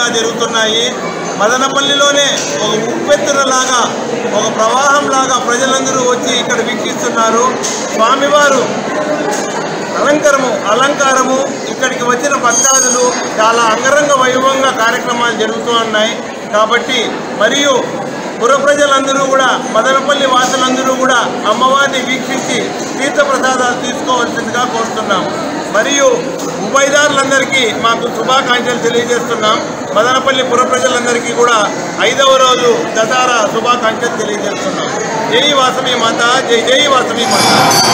జరుగుతున్నాయి మదనపల్లిలోనే ఒక ఉప్పెత్తునలాగా ఒక ప్రవాహంలాగా ప్రజలందరూ వచ్చి ఇక్కడ వీక్షిస్తున్నారు స్వామివారు అలంకరము అలంకారము ఇక్కడికి వచ్చిన భక్తాదులు చాలా అంగరంగ వైభవంగా కార్యక్రమాలు జరుగుతూ ఉన్నాయి కాబట్టి మరియు పుర ప్రజలందరూ కూడా మదనపల్లి వాసులందరూ కూడా అమ్మవారిని వీక్షించి తీర్థప్రసాదాలు తీసుకోవాల్సిందిగా కోరుతున్నాం మరియు ఉభయదారులందరికీ మాకు శుభాకాంక్షలు తెలియజేస్తున్నాం మదనపల్లి పుర ప్రజలందరికీ కూడా ఐదవ రోజు దసరా శుభాకాంక్షలు తెలియజేస్తున్నాం జై వాసవి మాత జై జై వాసవి మాత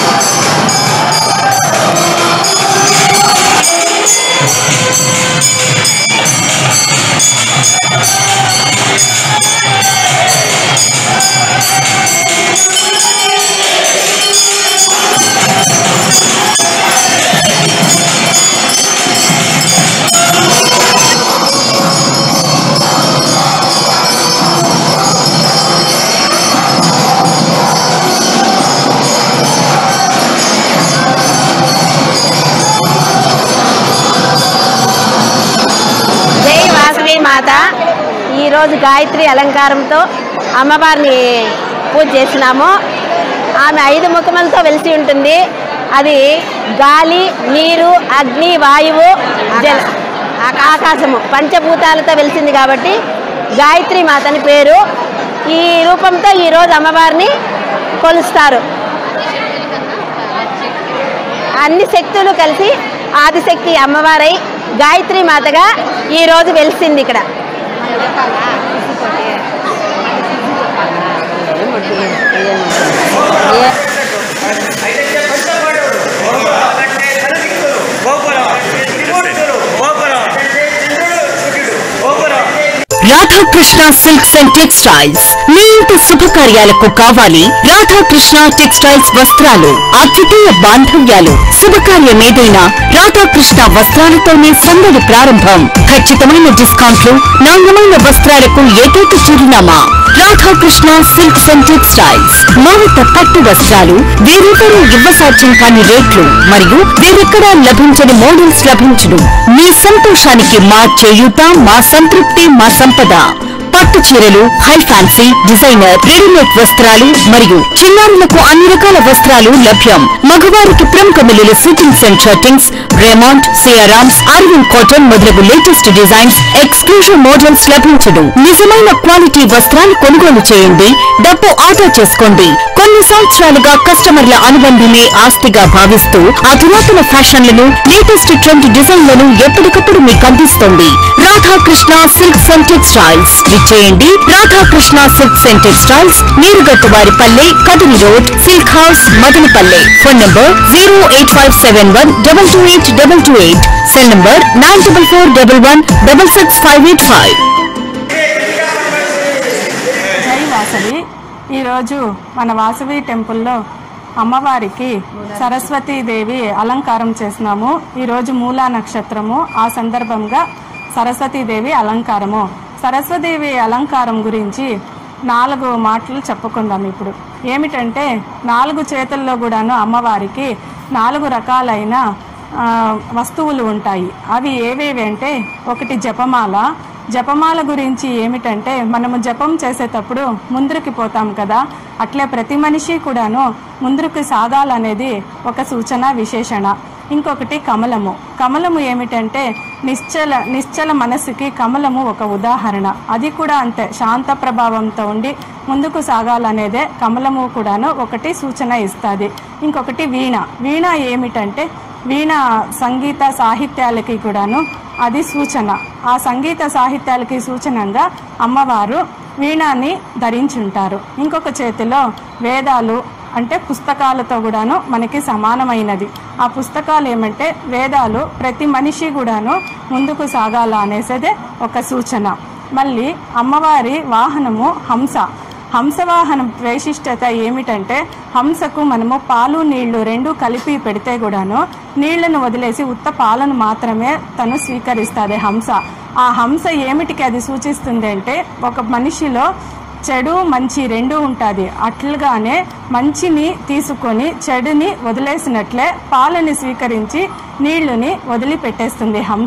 జై వాసవి మాత ఈరోజు గాయత్రి అలంకారంతో అమ్మవారిని పూజ చేసినాము ఆమె ఐదు ముఖములతో వెలిసి ఉంటుంది అది గాలి నీరు అగ్ని వాయువు జల ఆకాశము పంచభూతాలతో వెలిసింది కాబట్టి గాయత్రి మాత అని పేరు ఈ రూపంతో ఈరోజు అమ్మవారిని కొలుస్తారు అన్ని శక్తులు కలిసి ఆదిశక్తి అమ్మవారై గాయత్రి మాతగా ఈ రోజు వెలిసింది ఇక్కడ రాధాకృష్ణ సిల్క్స్ అండ్ టెక్స్టైల్స్ మీ ఇంటి శుభకార్యాలకు కావాలి రాధాకృష్ణ టెక్స్టైల్స్ వస్త్రాలు అద్వితీయ బాంధవ్యాలు శుభకార్యం ఏదైనా రాధాకృష్ణ వస్త్రాలతోనే సందడి ప్రారంభం ఖచ్చితమైన డిస్కౌంట్లు నాణ్యమైన వస్త్రాలకు ఏకైక చిరునామా రాధాకృష్ణ సిల్క్స్ అండ్ టెక్స్టైల్స్ మౌలిక పట్టు వస్త్రాలు వేరెవరూ ఇవ్వసాధ్యం కాని రేట్లు మరియు వేరెక్కడా లభించని మోడల్స్ లభించును మీ సంతోషానికి మా చేయూత మా సంతృప్తి మా సంపద పట్టు చీరలు హై ఫ్యాన్సీ డిజైనర్ రెడీమేడ్ వస్త్రాలు మరియు చిన్నారులకు అన్ని రకాల వస్త్రాలు లభ్యం మగవారికి ప్రముఖ మిల్లుల suitings and shirtings Raymond Siyarams Arvind cotton మొదలగు లేటెస్ట్ డిజైన్స్ ఎక్స్క్లూజివ్ మోడల్స్ లభించును నిజమైన క్వాలిటీ వస్త్రాలు కొనుగోలు చేయండి డబ్బు ఆదా చేసుకోండి కొన్ని సంవత్సరాలుగా కస్టమర్ల అనుబంధమే ఆస్తిగా భావిస్తూ అధునాతన ఫ్యాషన్లను లేటెస్ట్ ట్రెండ్ డిజైన్లను ఎప్పటికప్పుడు మీకు అందిస్తుంది రాధాకృష్ణ సిల్క్స్ అండ్ టెక్స్టైల్స్ విచ్చేయండి Radhakrishna silks and textiles Nirugattu Varipalle Kadiri road silk house Madanapalle phone number zero eight five seven one double two eight double two eight cell number nine double four double one double six five eight five జై వాసవి ఈరోజు మన వాసవి టెంపుల్లో అమ్మవారికి సరస్వతీదేవి అలంకారం చేసినాము ఈరోజు మూలా నక్షత్రము ఆ సందర్భంగా సరస్వతీదేవి అలంకారము సరస్వతీదేవి అలంకారం గురించి నాలుగు మాటలు చెప్పుకుందాం ఇప్పుడు ఏమిటంటే నాలుగు చేతుల్లో కూడాను అమ్మవారికి నాలుగు రకాలైన ఆ, వస్తువులు ఉంటాయి అవి ఏవేవి అంటే ఒకటి జపమాల జపమాల గురించి ఏమిటంటే మనము జపం చేసేటప్పుడు ముందరికి పోతాం కదా అట్లే ప్రతి మనిషి కూడాను ముందరికి సాగాలనేది ఒక సూచన విశేషణ ఇంకొకటి కమలము కమలము ఏమిటంటే నిశ్చల నిశ్చల మనసుకి కమలము ఒక ఉదాహరణ అది కూడా అంతే శాంత ప్రభావంతో ఉండి ముందుకు సాగాలనేదే కమలము కూడాను ఒకటి సూచన ఇస్తుంది ఇంకొకటి వీణ వీణ ఏమిటంటే వీణ సంగీత సాహిత్యాలకి కూడాను అది సూచన ఆ సంగీత సాహిత్యాలకి సూచనంగా అమ్మవారు వీణాన్ని ధరించుంటారు ఇంకొక చేతిలో వేదాలు అంటే పుస్తకాలతో కూడాను మనకి సమానమైనది ఆ పుస్తకాలు ఏమంటే వేదాలు ప్రతి మనిషి కూడాను ముందుకు సాగాల అనేసేదే ఒక సూచన మళ్ళీ అమ్మవారి వాహనము హంస హంసవాహనం వైశిష్టత ఏమిటంటే హంసకు మనము పాలు నీళ్లు రెండు కలిపి పెడితే కూడాను నీళ్లను వదిలేసి ఉత్త పాలను మాత్రమే తను స్వీకరిస్తుంది హంస ఆ హంస ఏమిటికి అది సూచిస్తుంది అంటే ఒక మనిషిలో చెడు మంచి రెండు ఉంటుంది అట్లుగానే మంచిని తీసుకొని చెడుని వదిలేసినట్లే పాలని స్వీకరించి నీళ్లుని వదిలిపెట్టేస్తుంది హంస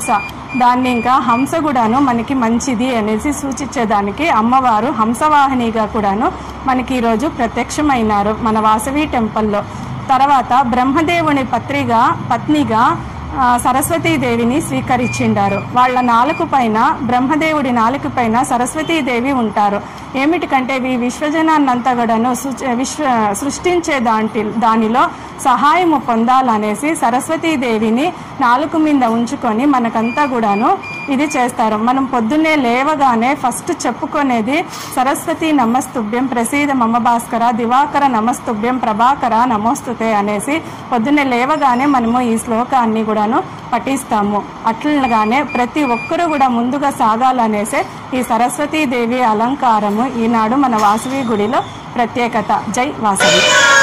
దాన్ని ఇంకా హంస కూడాను మనకి మంచిది అనేసి సూచించేదానికి అమ్మవారు హంసవాహినిగా కూడాను మనకి ఈరోజు ప్రత్యక్షమైనారు మన వాసవి టెంపుల్లో తర్వాత బ్రహ్మదేవుని పత్రిగా పత్నిగా ఆ, సరస్వతీదేవిని స్వీకరించిండారు వాళ్ళ నాలుక పైన బ్రహ్మదేవుడి నాలుక పైన సరస్వతీదేవి ఉంటారు ఏమిటికంటే ఈ విశ్వజనాన్నంతా కూడాను సృ- విశ్వ సృష్టించే దాంటి దానిలో సహాయము పొందాలనేసి సరస్వతీదేవిని నాలుక మీద ఉంచుకొని మనకంతా కూడాను ఇది చేస్తారు మనం పొద్దున్నే లేవగానే ఫస్ట్ చెప్పుకునేది సరస్వతి నమస్తుభ్యం ప్రసీద మమ భాస్కర దివాకర నమస్తుభ్యం ప్రభాకర నమోస్తుతే అనేసి పొద్దున్నే లేవగానే మనము ఈ శ్లోకాన్ని కూడాను పఠిస్తాము అట్లగానే ప్రతి ఒక్కరూ కూడా ముందుగా సాగాలనేసే ఈ సరస్వతీదేవి అలంకారము ఈనాడు మన వాసవి గుడిలో ప్రత్యేకత జై వాసవి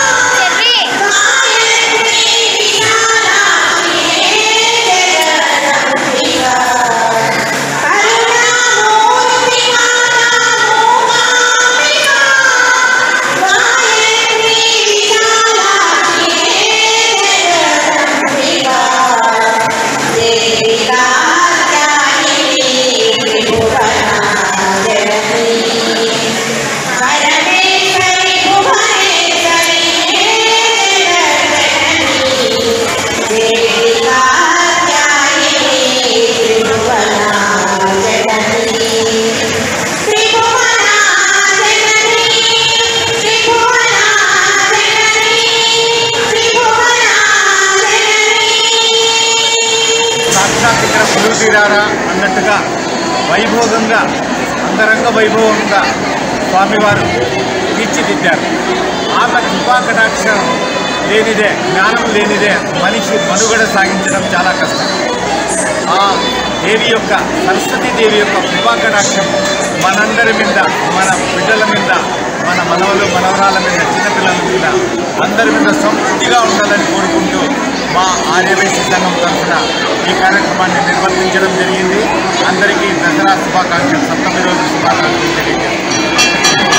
సాక్షాత్ ఇక్కడ పులుగు తీరారా అన్నట్టుగా వైభోగంగా అంగరంగ వైభవంగా స్వామివారు తీర్చిదిద్దారు ఆమె కృపా కటాక్షం లేనిదే జ్ఞానం లేనిదే మనిషి మనుగడ సాగించడం చాలా కష్టం ఆ దేవి యొక్క సరస్వతి దేవి యొక్క కృపా కటాక్షం మనందరి మీద మన బిడ్డల మీద మన మనవలు మనవరాల మీద చిన్నపిల్లల మీద అందరి మీద సమృద్ధిగా ఉండాలని కోరుకుంటూ మా ఆర్యవేశ సంఘం తరఫున ఈ కార్యక్రమాన్ని నిర్వర్తించడం జరిగింది అందరికీ దసరా శుభాకాంక్షలు సప్తమి రోజు శుభాకాంక్షలు తెలియజేస్తాను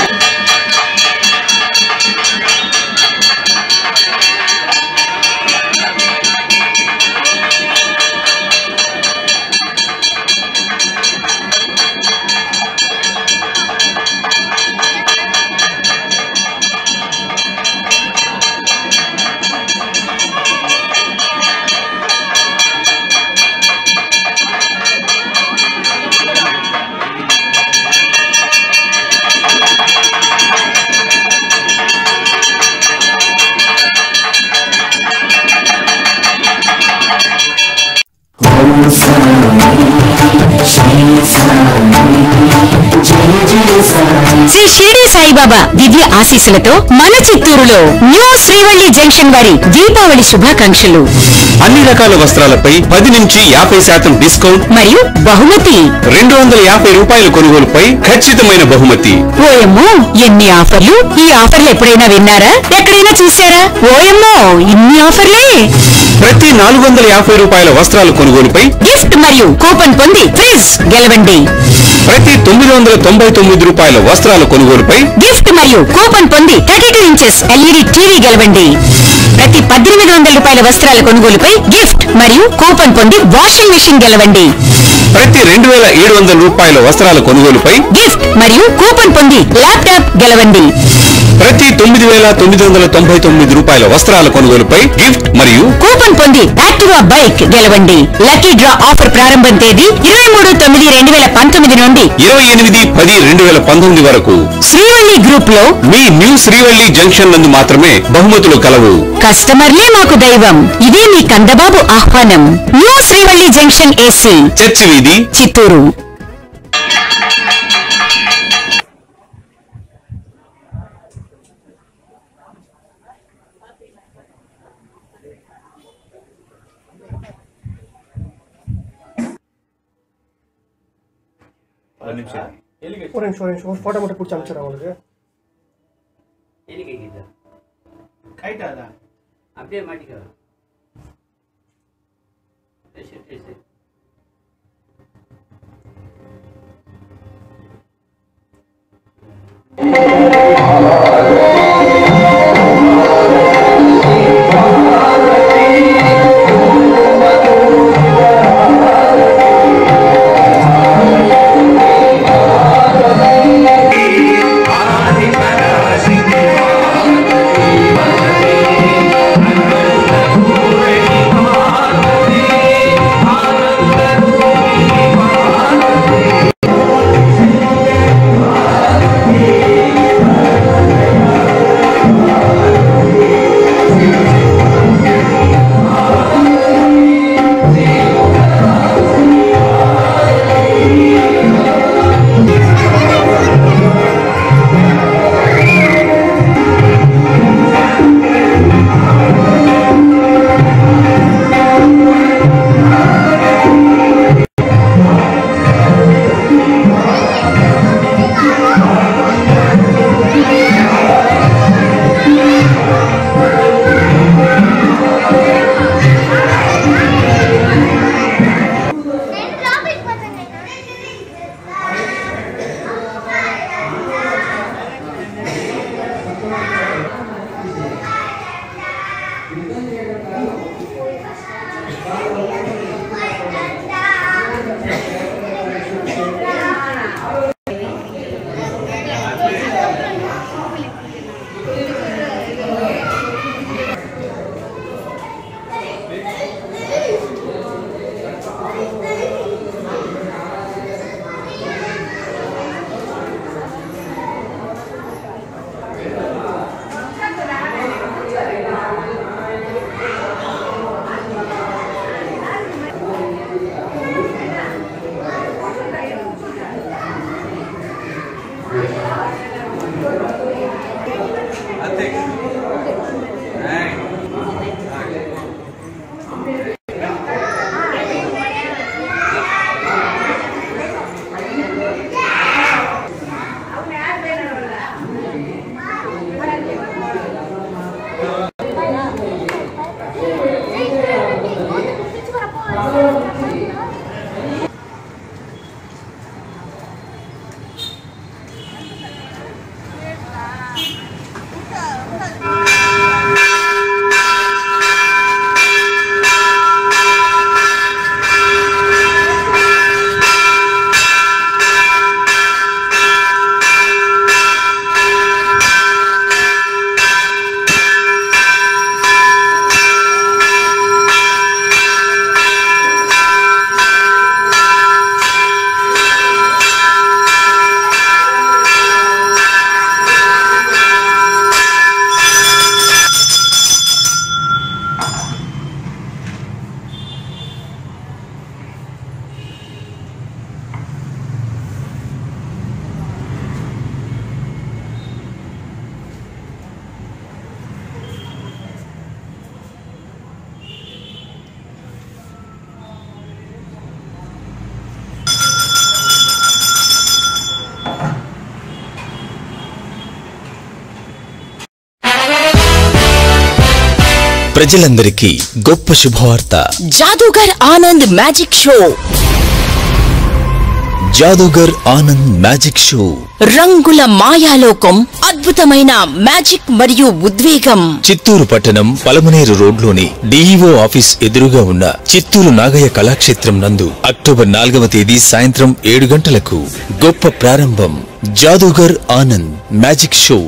శ్రీ షిరిడి సాయిబాబా దివ్య ఆశీస్సులతో మన చిత్తూరులో న్యూ శ్రీవల్లి జంక్షన్ వారి దీపావళి శుభాకాంక్షలు అన్ని రకాల వస్త్రాలపై పది నుంచి యాభై శాతం డిస్కౌంట్ మరియు బహుమతి రెండు వందల యాభై రూపాయల కొనుగోలుపై ఖచ్చితమైన బహుమతి ఓయమ్మో ఎన్ని ఆఫర్లు ఈ ఆఫర్లు ఎప్పుడైనా విన్నారా ఎక్కడైనా చూసారా ఓయమ్మో ఇన్ని ఆఫర్లే ప్రతి నాలుగు వందల యాభై రూపాయల వస్త్రాల కొనుగోలుపై గిఫ్ట్ మరియు కూపన్ పొంది ఫ్రిజ్ గెలవండి ప్రతి తొమ్మిది వందల తొంభై తొమ్మిది రూపాయల వస్త్రాల కొనుగోలుపై గిఫ్ట్ మరియు కూపన్ పొంది thirty two inches LED TV గెలవండి ప్రతి పద్దెనిమిది వందల రూపాయల వస్త్రాల కొనుగోలుపై గిఫ్ట్ మరియు కూపన్ పొంది వాషింగ్ మెషిన్ గెలవండి ప్రతి రెండు వేల ఏడు వందల రూపాయల వస్త్రాల కొనుగోలుపై గిఫ్ట్ మరియు కూపన్ పొంది ల్యాప్టాప్ గెలవండి ప్రతి తొమ్మిది వేల తొమ్మిది వందల తొంభై తొమ్మిది రూపాయల వస్త్రాల కొనుగోలుపై గిఫ్ట్ మరియు కూపన్ పొంది యాక్టివా బైక్ గెలవండి లక్కీ డ్రా ఆఫర్ ప్రారంభం తేదీ ఇరవై మూడు తొమ్మిది రెండు వేల పంతొమ్మిది నుండి ఇరవై ఎనిమిది పది రెండు వేల పంతొమ్మిది వరకు శ్రీవల్లి గ్రూప్ లో మీ న్యూ శ్రీవల్లి జంక్షన్ నందు మాత్రమే బహుమతులు కలవు కస్టమర్లే మాకు దైవం ఇదే మీ కందబాబు ఆహ్వానం new Srivalli junction AC church వీధి చిత్తూరు ஒரு நிமிஷம் ஒரு நிமிஷம் ஒரு ஃபோட்டோ மட்டும் பிடிச்சி அனுப்பிச்சிடுறேன் உங்களுக்கு எலிகை கீதா கைட்டாதா அப்படியே மாட்டிக்கோ சரி சரி சரி Thank ప్రజలందరికీ గొప్ప శుభవార్త Jadugar Anand magic show Jadugar Anand magic show రంగుల మాయాలోకం అద్భుతమైన మ్యాజిక్ మరియు ఉద్వేగం చిత్తూరు పట్టణం పలమనేరు రోడ్లోని డిఈఓ ఆఫీస్ ఎదురుగా ఉన్న చిత్తూరు నాగయ్య కళాక్షేత్రం నందు అక్టోబర్ నాలుగవ తేదీ సాయంత్రం ఏడు గంటలకు గొప్ప ప్రారంభం Jadugar Anand magic show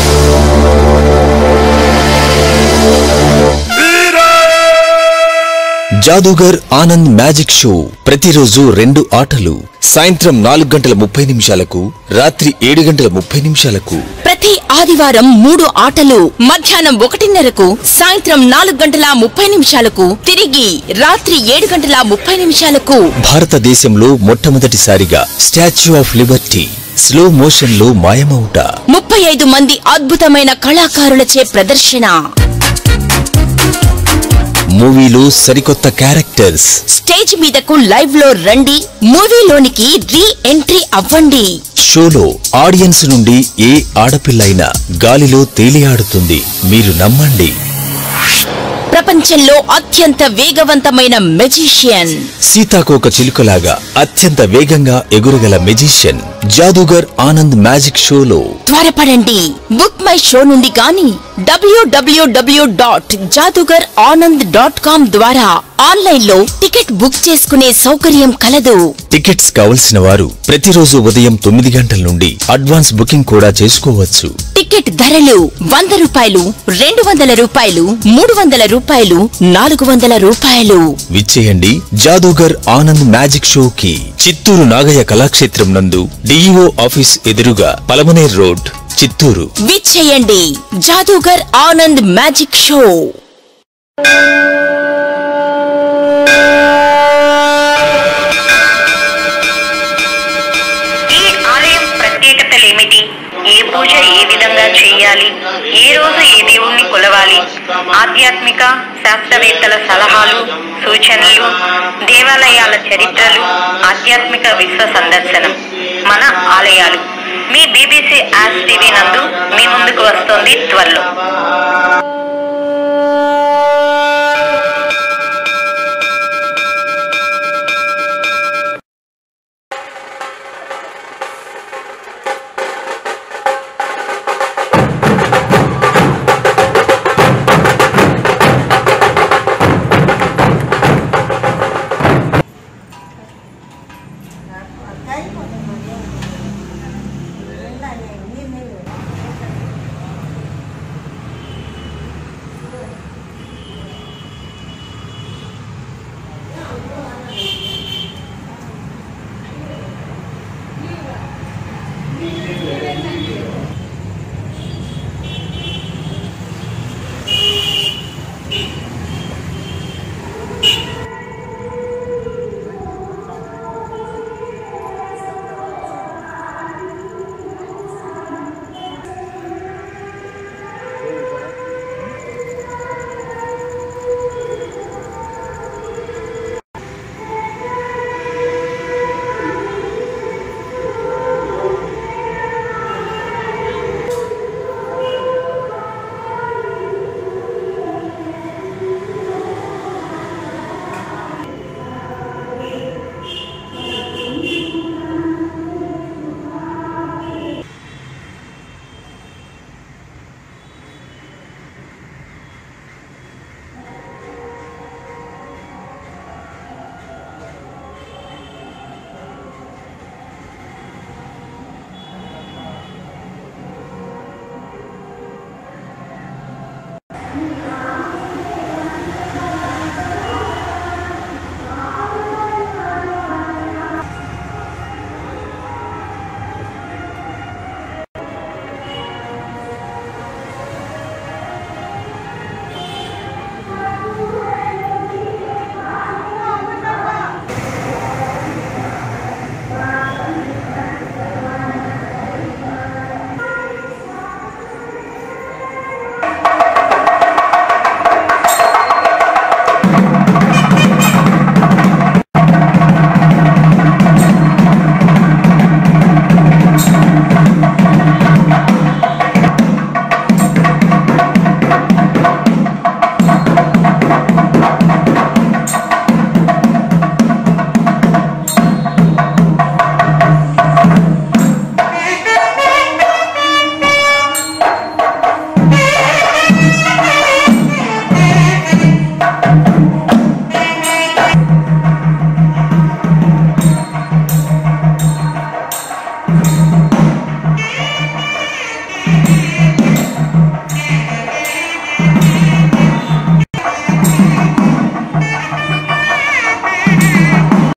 Jadugar Anand magic show ప్రతిరోజు రెండు ఆటలు సాయంత్రం నాలుగు గంటల ముప్పై నిమిషాలకు రాత్రి ఏడు గంటల ముప్పై నిమిషాలకు ప్రతి ఆదివారం మూడు ఆటలు మధ్యాహ్నం ఒకటిన్నరకు సాయంత్రం నాలుగు గంటల ముప్పై నిమిషాలకు తిరిగి రాత్రి ఏడు గంటల ముప్పై నిమిషాలకు భారతదేశంలో మొట్టమొదటిసారిగా statue of liberty slow motion లో మాయమవుట ముప్పై ఐదు మంది అద్భుతమైన కళాకారులచే ప్రదర్శన మూవీలో సరికొత్త క్యారెక్టర్స్ స్టేజ్ మీదకు లైవ్ లో రండి మూవీలోనికి రీ ఎంట్రీ అవ్వండి షోలో ఆడియన్స్ నుండి ఏ ఆడపిల్లైనా గాలిలో తేలియాడుతుంది మీరు నమ్మండి ప్రపంచంలో అత్యంత వేగవంతమైన మెజిషియన్ సీతాకోక చిలుకలాగా అత్యంత వేగంగా ఎగురగల మెజిషియన్ జాదూగర్ ఆనంద్ మ్యాజిక్ షోలో త్వరపడండి బుక్ మై షో నుండి గాని W W W dot Jadugar Anand dot com ద్వారా ఆన్లైన్ లో టికెట్ బుక్ చేసుకునే సౌకర్యం కలదు టికెట్స్ కావలసిన వారు ప్రతిరోజు ఉదయం తొమ్మిది గంటల నుండి అడ్వాన్స్ బుకింగ్ కూడా చేసుకోవచ్చు టికెట్ ధరలు వంద రూపాయలు రెండు వందల రూపాయలు మూడు వందల రూపాయలు నాలుగు వందల రూపాయలు విచ్చేయండి జాదూగర్ ఆనంద్ మ్యాజిక్ షో కి చిత్తూరు నాగయ్య కళాక్షేత్రం నందు డిఈఓ ఆఫీస్ ఎదురుగా పలమనేర్ రోడ్ చిత్తూరు విచ్చేయండి జాదూగర్ ఆనంద్ మ్యాజిక్ షో ఈ ఆలయం ప్రత్యేకతలేమిటి ఏ పూజ ఏ విధంగా చేయాలి ఏ రోజు ఏ దేవుణ్ణి కొలవాలి ఆధ్యాత్మిక శాస్త్రవేత్తల సలహాలు సూచనలు దేవాలయాల చరిత్రలు ఆధ్యాత్మిక విశ్వ సందర్శనం మన ఆలయాలు మీ బీబీసీ యాస్ టీవీ నందు మీ ముందుకు వస్తోంది త్వరలో